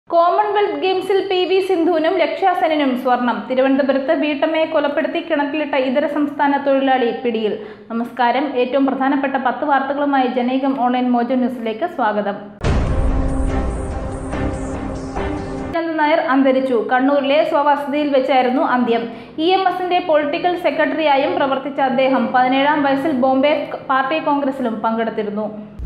Commonwealth ഗെയിംസിൽ P V സിന്ധുവിനും ലക്ഷ്യാസെനും സ്വർണം തിരുവനന്തപുരത്ത് വീട്ടമ്മയെ കൊലപ്പെടുത്തി കിണറ്റിലിട്ട ഇതര സംസ്ഥാന തൊഴിലാളി പിടിയിൽ നമസ്കാരം ഏറ്റവും പ്രധാനപ്പെട്ട പത്ത് വാർത്തകളുമായി ജനൈകം ഓൺലൈൻ മോജോ ന്യൂസിലേക്ക് സ്വാഗതം ആനന്ദ് നായർ അന്തരിച്ചു കണ്ണൂരിലെ സ്വവസതിയിൽ വെച്ചായിരുന്നു അന്ത്യം ഇ എം എസിന്റെ പൊളിറ്റിക്കൽ സെക്രട്ടറിയായും പ്രവർത്തിച്ച അദ്ദേഹം പതിനേഴാം വയസ്സിൽ ബോംബെ പാർട്ടി കോൺഗ്രസിലും പങ്കെടുത്തിരുന്നു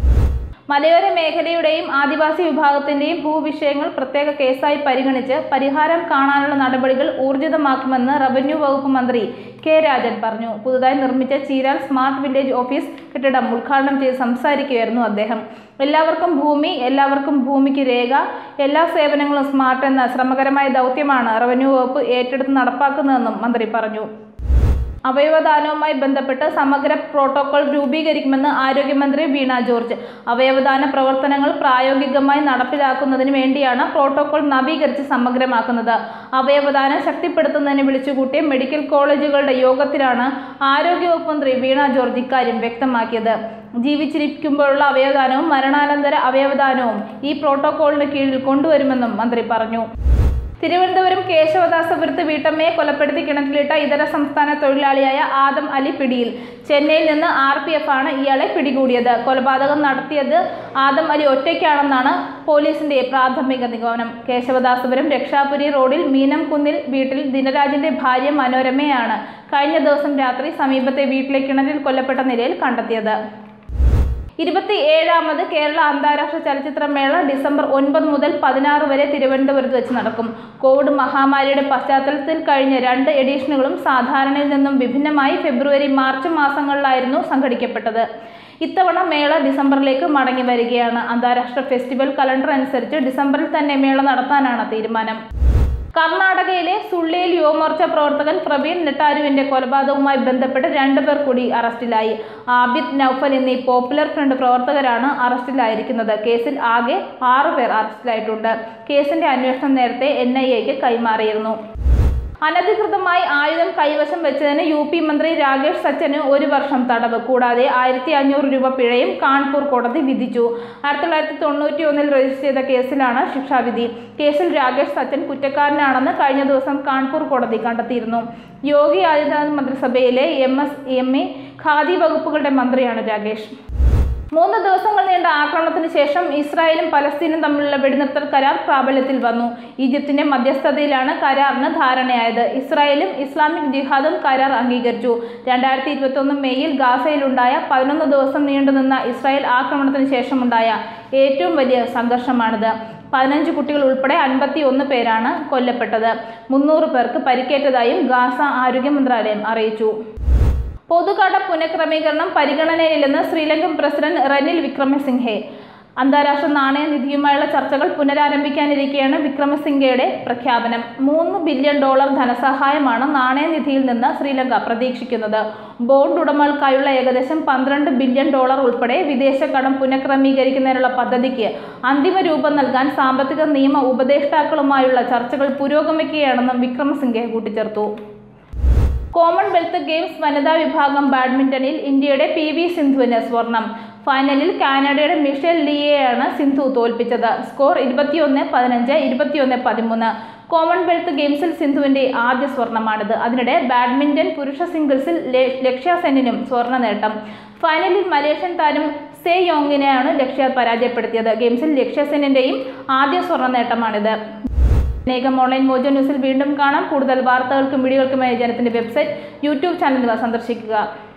മലയോര മേഖലയുടെയും ആദിവാസി വിഭാഗത്തിന്റെയും ഭൂവിഷയങ്ങൾ പ്രത്യേക കേസായി പരിഗണിച്ച് പരിഹാരം കാണാനുള്ള നടപടികൾ ഊർജിതമാക്കുമെന്ന് റവന്യൂ വകുപ്പ് മന്ത്രി കെ രാജൻ പറഞ്ഞു പുതുതായി നിർമ്മിച്ച ചീരാൽ സ്മാർട്ട് വില്ലേജ് ഓഫീസ് കെട്ടിടം ഉദ്ഘാടനം ചെയ്ത് സംസാരിക്കുകയായിരുന്നു അദ്ദേഹം എല്ലാവർക്കും ഭൂമി എല്ലാവർക്കും ഭൂമിക്ക് രേഖ എല്ലാ സേവനങ്ങളും സ്മാർട്ട് എന്ന ശ്രമകരമായ ദൗത്യമാണ് റവന്യൂ വകുപ്പ് ഏറ്റെടുത്ത് നടപ്പാക്കുന്നതെന്നും മന്ത്രി പറഞ്ഞു അവയവദാനവുമായി ബന്ധപ്പെട്ട് സമഗ്ര പ്രോട്ടോകോൾ രൂപീകരിക്കുമെന്ന് ആരോഗ്യമന്ത്രി വീണ ജോർജ് അവയവദാന പ്രവർത്തനങ്ങൾ പ്രായോഗികമായി നടപ്പിലാക്കുന്നതിന് വേണ്ടിയാണ് പ്രോട്ടോകോൾ നവീകരിച്ച് സമഗ്രമാക്കുന്നത് അവയവദാനം ശക്തിപ്പെടുത്തുന്നതിന് വിളിച്ചുകൂട്ടിയ മെഡിക്കൽ കോളേജുകളുടെ യോഗത്തിലാണ് ആരോഗ്യവകുപ്പ് മന്ത്രി വീണ ജോർജ് ഇക്കാര്യം വ്യക്തമാക്കിയത് ജീവിച്ചിരിക്കുമ്പോഴുള്ള അവയവദാനവും മരണാനന്തര അവയവദാനവും ഈ പ്രോട്ടോകോളിന് കീഴിൽ കൊണ്ടുവരുമെന്നും മന്ത്രി പറഞ്ഞു തിരുവനന്തപുരം കേശവദാസപുരത്ത് വീട്ടമ്മയെ കൊലപ്പെടുത്തി കിണറ്റിലിട്ട ഇതര സംസ്ഥാന തൊഴിലാളിയായ ആദം അലി പിടിയിൽ ചെന്നൈയിൽ നിന്ന് ആർ പി എഫ് ആണ് ഇയാളെ പിടികൂടിയത് കൊലപാതകം നടത്തിയത് ആദം അലി ഒറ്റയ്ക്കാണെന്നാണ് പോലീസിന്റെ പ്രാഥമിക നിഗമനം കേശവദാസപുരം രക്ഷാപുരി റോഡിൽ മീനംകുന്നിൽ വീട്ടിൽ ദിനരാജിന്റെ ഭാര്യ മനോരമയാണ് കഴിഞ്ഞ ദിവസം രാത്രി സമീപത്തെ വീട്ടിലെ കിണറ്റിൽ കൊല്ലപ്പെട്ട നിലയിൽ കണ്ടെത്തിയത് ഇരുപത്തി ഏഴാമത് കേരള അന്താരാഷ്ട്ര ചലച്ചിത്രമേള ഡിസംബർ ഒൻപത് മുതൽ പതിനാറ് വരെ തിരുവനന്തപുരത്ത് വെച്ച് നടക്കും കോവിഡ് മഹാമാരിയുടെ പശ്ചാത്തലത്തിൽ കഴിഞ്ഞ രണ്ട് എഡിഷനുകളും സാധാരണയിൽ നിന്നും വിഭിന്നമായി ഫെബ്രുവരി മാർച്ച് മാസങ്ങളിലായിരുന്നു സംഘടിക്കപ്പെട്ടത് ഇത്തവണ മേള ഡിസംബറിലേക്ക് മടങ്ങി വരികയാണ് അന്താരാഷ്ട്ര ഫെസ്റ്റിവൽ കലണ്ടർ അനുസരിച്ച് ഡിസംബറിൽ തന്നെ മേള നടത്താനാണ് തീരുമാനം കർണാടകയിലെ സുള്ളിയിൽ യുവമോർച്ച പ്രവർത്തകൻ പ്രവീൺ നെട്ടാരുവിന്റെ കൊലപാതകവുമായി ബന്ധപ്പെട്ട് രണ്ടുപേർ കൂടി അറസ്റ്റിലായി ആബിദ് നൌഫൽ എന്നീ പോപ്പുലർ ഫ്രണ്ട് പ്രവർത്തകരാണ് അറസ്റ്റിലായിരിക്കുന്നത് കേസിൽ ആകെ ആറു പേർ അറസ്റ്റിലായിട്ടുണ്ട് കേസിന്റെ അന്വേഷണം നേരത്തെ എൻ ഐ എക്ക് കൈമാറിയിരുന്നു അനധികൃതമായി ആയുധം കൈവശം വെച്ചതിന് യു പി മന്ത്രി രാകേഷ് സച്ചന് ഒരു വർഷം തടവ് കൂടാതെ ആയിരത്തി അഞ്ഞൂറ് രൂപ പിഴയും കാൺപൂർ കോടതി വിധിച്ചു ആയിരത്തി തൊള്ളായിരത്തി തൊണ്ണൂറ്റി ഒന്നിൽ രജിസ്റ്റർ ചെയ്ത കേസിലാണ് ശിക്ഷാവിധി കേസിൽ രാകേഷ് സച്ചൻ കുറ്റക്കാരനാണെന്ന് കഴിഞ്ഞ ദിവസം കാൺപൂർ കോടതി കണ്ടെത്തിയിരുന്നു യോഗി ആദിത്യനാഥ് മന്ത്രിസഭയിലെ M S M E khadi വകുപ്പുകളുടെ മന്ത്രിയാണ് രാകേഷ് മൂന്ന് ദിവസങ്ങൾ നീണ്ട ആക്രമണത്തിന് ശേഷം ഇസ്രായേലും പലസ്തീനും തമ്മിലുള്ള വെടിനിർത്തൽ കരാർ പ്രാബല്യത്തിൽ വന്നു ഈജിപ്തിന്റെ മധ്യസ്ഥതയിലാണ് കരാറിന് ധാരണയായത് ഇസ്രായേലും ഇസ്ലാമിക് ജിഹാദും കരാർ അംഗീകരിച്ചു രണ്ടായിരത്തി ഇരുപത്തൊന്ന് മെയ്യിൽ ഗാസയിലുണ്ടായ പതിനൊന്ന് ദിവസം നീണ്ടുനിന്ന ഇസ്രായേൽ ആക്രമണത്തിന് ശേഷമുണ്ടായ ഏറ്റവും വലിയ സംഘർഷമാണിത് പതിനഞ്ച് കുട്ടികൾ ഉൾപ്പെടെ അൻപത്തി ഒന്ന് പേരാണ് കൊല്ലപ്പെട്ടത് മുന്നൂറ് പേർക്ക് പരിക്കേറ്റതായും ഗാസ ആരോഗ്യ മന്ത്രാലയം അറിയിച്ചു പൊതുകട പുനഃക്രമീകരണം പരിഗണനയിലെന്ന് ശ്രീലങ്കൻ പ്രസിഡന്റ് റനിൽ വിക്രമസിംഹെ അന്താരാഷ്ട്ര നാണയനിധിയുമായുള്ള ചർച്ചകൾ പുനരാരംഭിക്കാനിരിക്കെയാണ് വിക്രമസിംഗയുടെ പ്രഖ്യാപനം മൂന്ന് ബില്യൺ ഡോളർ ധനസഹായമാണ് നാണയനിധിയിൽ നിന്ന് ശ്രീലങ്ക പ്രതീക്ഷിക്കുന്നത് ബോണ്ട് ഉടമകൾക്കായുള്ള ഏകദേശം പന്ത്രണ്ട് ബില്യൺ ഡോളർ ഉൾപ്പെടെ വിദേശ കടം പുനഃക്രമീകരിക്കുന്നതിനുള്ള പദ്ധതിക്ക് അന്തിമ രൂപം നൽകാൻ സാമ്പത്തിക നിയമ ഉപദേഷ്ടാക്കളുമായുള്ള ചർച്ചകൾ പുരോഗമിക്കുകയാണെന്നും വിക്രമസിംഗെ കൂട്ടിച്ചേർത്തു കോമൺവെൽത്ത് ഗെയിംസ് വനിതാ വിഭാഗം ബാഡ്മിന്റണിൽ ഇന്ത്യയുടെ പി വി സിന്ധുവിന് സ്വർണം ഫൈനലിൽ കാനഡയുടെ മിഷേൽ ലിയെയാണ് സിന്ധു തോൽപ്പിച്ചത് സ്കോർ ഇരുപത്തിയൊന്ന് പതിനഞ്ച് ഇരുപത്തിയൊന്ന് പതിമൂന്ന് കോമൺവെൽത്ത് ഗെയിംസിൽ സിന്ധുവിന്റെ ആദ്യ സ്വർണമാണിത് അതിനിടെ ബാഡ്മിന്റൺ പുരുഷ സിംഗിൾസിൽ ലക്ഷ്യ സെന്നിനും സ്വർണ്ണ നേട്ടം ഫൈനലിൽ മലേഷ്യൻ താരം സേ യോങ്ങിനെയാണ് ലക്ഷ്യ പരാജയപ്പെടുത്തിയത് ഗെയിംസിൽ ലക്ഷ്യ സെന്നിന്റെയും ആദ്യ സ്വർണ്ണ നേട്ടമാണിത് അനേകം ഓൺലൈൻ മോജോ ന്യൂസിൽ വീണ്ടും കാണാം കൂടുതൽ വാർത്തകൾക്കും വീഡിയോകൾക്കുമായി ജനത്തിന്റെ വെബ്സൈറ്റ് യൂട്യൂബ് ചാനൽ സന്ദർശിക്കുക